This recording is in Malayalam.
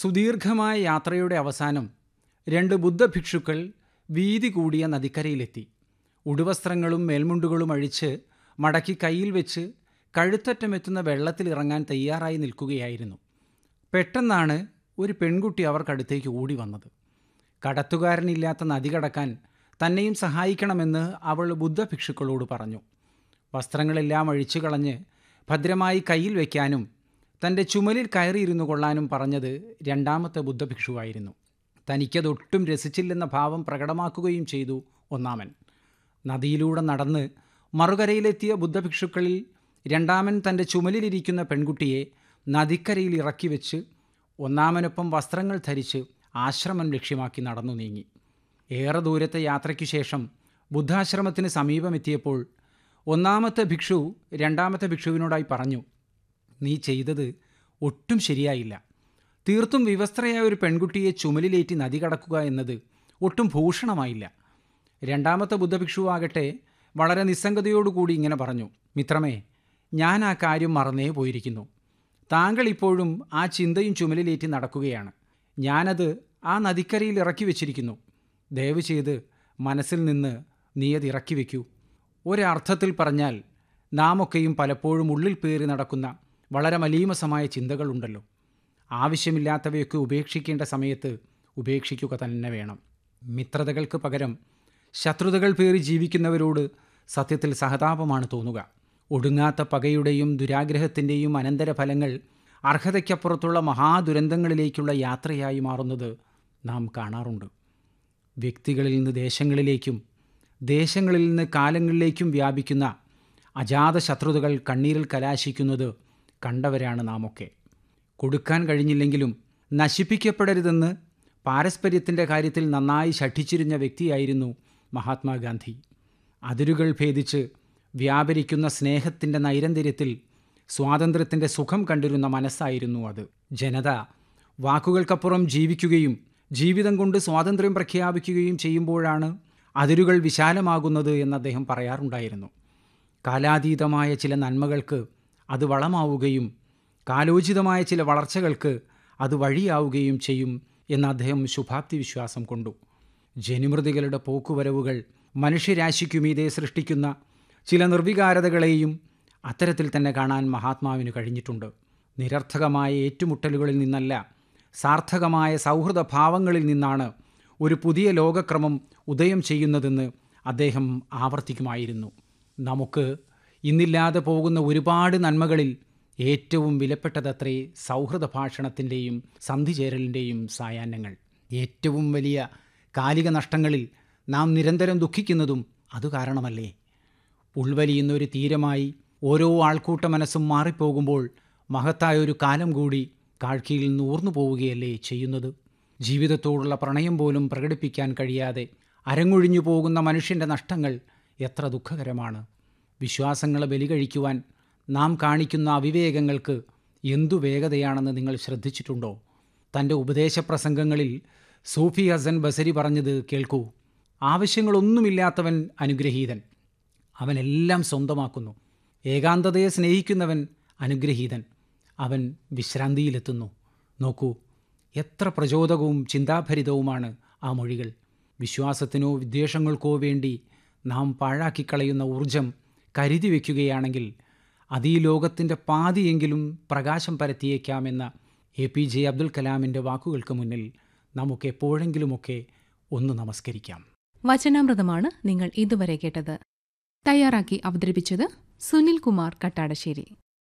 സുദീർഘമായ യാത്രയുടെ അവസാനം രണ്ട് ബുദ്ധഭിക്ഷുക്കൾ വീതി കൂടിയ നദിക്കരയിലെത്തി ഉടുവസ്ത്രങ്ങളും മേൽമുണ്ടുകളും അഴിച്ച് മടക്കി കയ്യിൽ വെച്ച് കഴുത്തറ്റമെത്തുന്ന വെള്ളത്തിൽ ഇറങ്ങാൻ തയ്യാറായി നിൽക്കുകയായിരുന്നു പെട്ടെന്നാണ് ഒരു പെൺകുട്ടി അവർക്കടുത്തേക്ക് ഓടി വന്നത് കടത്തുകാരനില്ലാത്ത നദി കടക്കാൻ തന്നെയും സഹായിക്കണമെന്ന് അവൾ ബുദ്ധഭിക്ഷുക്കളോട് പറഞ്ഞു വസ്ത്രങ്ങളെല്ലാം അഴിച്ചു കളഞ്ഞ് ഭദ്രമായി കയ്യിൽ വയ്ക്കാനും തൻ്റെ ചുമലിൽ കയറിയിരുന്നു കൊള്ളാനും പറഞ്ഞത് രണ്ടാമത്തെ ബുദ്ധഭിക്ഷുവായിരുന്നു തനിക്കതൊട്ടും രസിച്ചില്ലെന്ന ഭാവം പ്രകടമാക്കുകയും ചെയ്തു ഒന്നാമൻ നദിയിലൂടെ നടന്ന് മറുകരയിലെത്തിയ ബുദ്ധഭിക്ഷുക്കളിൽ രണ്ടാമൻ തൻ്റെ ചുമലിലിരിക്കുന്ന പെൺകുട്ടിയെ നദിക്കരയിൽ ഇറക്കി വെച്ച് ഒന്നാമനൊപ്പം വസ്ത്രങ്ങൾ ധരിച്ച് ആശ്രമം ലക്ഷ്യമാക്കി നടന്നു നീങ്ങി ഏറെ ദൂരത്തെ യാത്രയ്ക്കു ശേഷം ബുദ്ധാശ്രമത്തിന് സമീപമെത്തിയപ്പോൾ ഒന്നാമത്തെ ഭിക്ഷു രണ്ടാമത്തെ ഭിക്ഷുവിനോടായി പറഞ്ഞു നീ ചെയ്തത് ഒട്ടും ശരിയായില്ല തീർത്തും വിവസ്ത്രയായ ഒരു പെൺകുട്ടിയെ ചുമലിലേറ്റി നദി കടക്കുക എന്നത് ഒട്ടും ഭൂഷണമായില്ല രണ്ടാമത്തെ ബുദ്ധഭിക്ഷുവാകട്ടെ വളരെ നിസ്സംഗതയോടുകൂടി ഇങ്ങനെ പറഞ്ഞു മിത്രമേ ഞാൻ ആ കാര്യം മറന്നേ പോയിരിക്കുന്നു താങ്കൾ ഇപ്പോഴും ആ ചിന്തയും ചുമലിലേറ്റി നടക്കുകയാണ് ഞാനത് ആ നദിക്കരയിൽ ഇറക്കി വെച്ചിരിക്കുന്നു ദയവ് ചെയ്ത് മനസ്സിൽ നിന്ന് നീ അത് ഇറക്കി വയ്ക്കൂ ഒരർത്ഥത്തിൽ പറഞ്ഞാൽ നാമൊക്കെയും പലപ്പോഴും ഉള്ളിൽ പേറി നടക്കുന്ന വളരെ മലീമസമായ ചിന്തകളുണ്ടല്ലോ ആവശ്യമില്ലാത്തവയൊക്കെ ഉപേക്ഷിക്കേണ്ട സമയത്ത് ഉപേക്ഷിക്കുക തന്നെ വേണം മിത്രതകൾക്ക് പകരം ശത്രുതകൾ പേറി ജീവിക്കുന്നവരോട് സത്യത്തിൽ സഹതാപമാണ് തോന്നുക ഒടുങ്ങാത്ത പകയുടെയും ദുരാഗ്രഹത്തിൻ്റെയും അനന്തരഫലങ്ങൾ അർഹതയ്ക്കപ്പുറത്തുള്ള മഹാദുരന്തങ്ങളിലേക്കുള്ള യാത്രയായി മാറുന്നത് നാം കാണാറുണ്ട് വ്യക്തികളിൽ നിന്ന് ദേശങ്ങളിലേക്കും ദേശങ്ങളിൽ നിന്ന് കാലങ്ങളിലേക്കും വ്യാപിക്കുന്ന അജാത ശത്രുതകൾ കണ്ണീരിൽ കലാശിക്കുന്നത് കണ്ടവരാണ് നാമൊക്കെ കൊടുക്കാൻ കഴിഞ്ഞില്ലെങ്കിലും നശിപ്പിക്കപ്പെടരുതെന്ന് പാരസ്പര്യത്തിൻ്റെ കാര്യത്തിൽ നന്നായി ശഠിച്ചിരുന്ന വ്യക്തിയായിരുന്നു മഹാത്മാഗാന്ധി അതിരുകൾ ഭേദിച്ച് വ്യാപരിക്കുന്ന സ്നേഹത്തിൻ്റെ നൈരന്തര്യത്തിൽ സ്വാതന്ത്ര്യത്തിൻ്റെ സുഖം കണ്ടിരുന്ന മനസ്സായിരുന്നു അത് ജനത വാക്കുകൾക്കപ്പുറം ജീവിക്കുകയും ജീവിതം കൊണ്ട് സ്വാതന്ത്ര്യം പ്രഖ്യാപിക്കുകയും ചെയ്യുമ്പോഴാണ് അതിരുകൾ വിശാലമാകുന്നത് എന്ന് അദ്ദേഹം പറയാറുണ്ടായിരുന്നു കാലാതീതമായ ചില നന്മകൾക്ക് അത് വളമാവുകയും കാലോചിതമായ ചില വളർച്ചകൾക്ക് അത് വഴിയാവുകയും ചെയ്യും എന്ന് അദ്ദേഹം ശുഭാപ്തി വിശ്വാസം കൊണ്ടു ജനിമൃതികളുടെ പോക്കുവരവുകൾ മനുഷ്യരാശിക്കുമീതെ സൃഷ്ടിക്കുന്ന ചില നിർവികാരതകളെയും അത്തരത്തിൽ തന്നെ കാണാൻ മഹാത്മാവിന് കഴിഞ്ഞിട്ടുണ്ട് നിരർത്ഥകമായ ഏറ്റുമുട്ടലുകളിൽ നിന്നല്ല സാർത്ഥകമായ സൗഹൃദ ഭാവങ്ങളിൽ നിന്നാണ് ഒരു പുതിയ ലോകക്രമം ഉദയം ചെയ്യുന്നതെന്ന് അദ്ദേഹം ആവർത്തിക്കുമായിരുന്നു നമുക്ക് ഇന്നില്ലാതെ പോകുന്ന ഒരുപാട് നന്മകളിൽ ഏറ്റവും വിലപ്പെട്ടതത്രേ സൗഹൃദ ഭാഷണത്തിൻ്റെയും സന്ധിചേരലിൻ്റെയും സായാഹ്നങ്ങൾ ഏറ്റവും വലിയ കാലിക നഷ്ടങ്ങളിൽ നാം നിരന്തരം ദുഃഖിക്കുന്നതും അതു കാരണമല്ലേ ഉൾവലിയുന്ന ഒരു തീരമായി ഓരോ ആൾക്കൂട്ട മനസ്സും മാറിപ്പോകുമ്പോൾ മഹത്തായ ഒരു കാലം കൂടി കാഴ്ചയിൽ നിന്ന് ഊർന്നു പോവുകയല്ലേ ചെയ്യുന്നത് ജീവിതത്തോടുള്ള പ്രണയം പോലും പ്രകടിപ്പിക്കാൻ കഴിയാതെ അരങ്ങൊഴിഞ്ഞു പോകുന്ന മനുഷ്യൻ്റെ നഷ്ടങ്ങൾ എത്ര ദുഃഖകരമാണ് വിശ്വാസങ്ങളെ ബലികഴിക്കുവാൻ നാം കാണിക്കുന്ന അവിവേകങ്ങൾക്ക് എന്തു വേഗതയാണെന്ന് നിങ്ങൾ ശ്രദ്ധിച്ചിട്ടുണ്ടോ തൻ്റെ ഉപദേശപ്രസംഗങ്ങളിൽ സൂഫി ഹസൻ ബസരി പറഞ്ഞത് കേൾക്കൂ ആവശ്യങ്ങളൊന്നുമില്ലാത്തവൻ അനുഗ്രഹീതൻ അവനെല്ലാം സ്വന്തമാക്കുന്നു ഏകാന്തതയെ സ്നേഹിക്കുന്നവൻ അനുഗ്രഹീതൻ അവൻ വിശ്രാന്തിയിലെത്തുന്നു നോക്കൂ എത്ര പ്രചോദകവും ചിന്താഭരിതവുമാണ് ആ മൊഴികൾ വിശ്വാസത്തിനോ വിദ്വേഷങ്ങൾക്കോ വേണ്ടി നാം പാഴാക്കിക്കളയുന്ന ഊർജം കരുതി വയ്ക്കുകയാണെങ്കിൽ അത് ഈ ലോകത്തിൻ്റെ പാതിയെങ്കിലും പ്രകാശം പരത്തിയേക്കാമെന്ന എ പി ജെ അബ്ദുൽ കലാമിൻ്റെ വാക്കുകൾക്ക് മുന്നിൽ നമുക്ക് എപ്പോഴെങ്കിലുമൊക്കെ ഒന്ന് നമസ്കരിക്കാം വചനാമൃതമാണ് നിങ്ങൾ ഇതുവരെ കേട്ടത് തയ്യാറാക്കി അവതരിപ്പിച്ചത് സുനിൽ കുമാർ കട്ടാടശ്ശേരി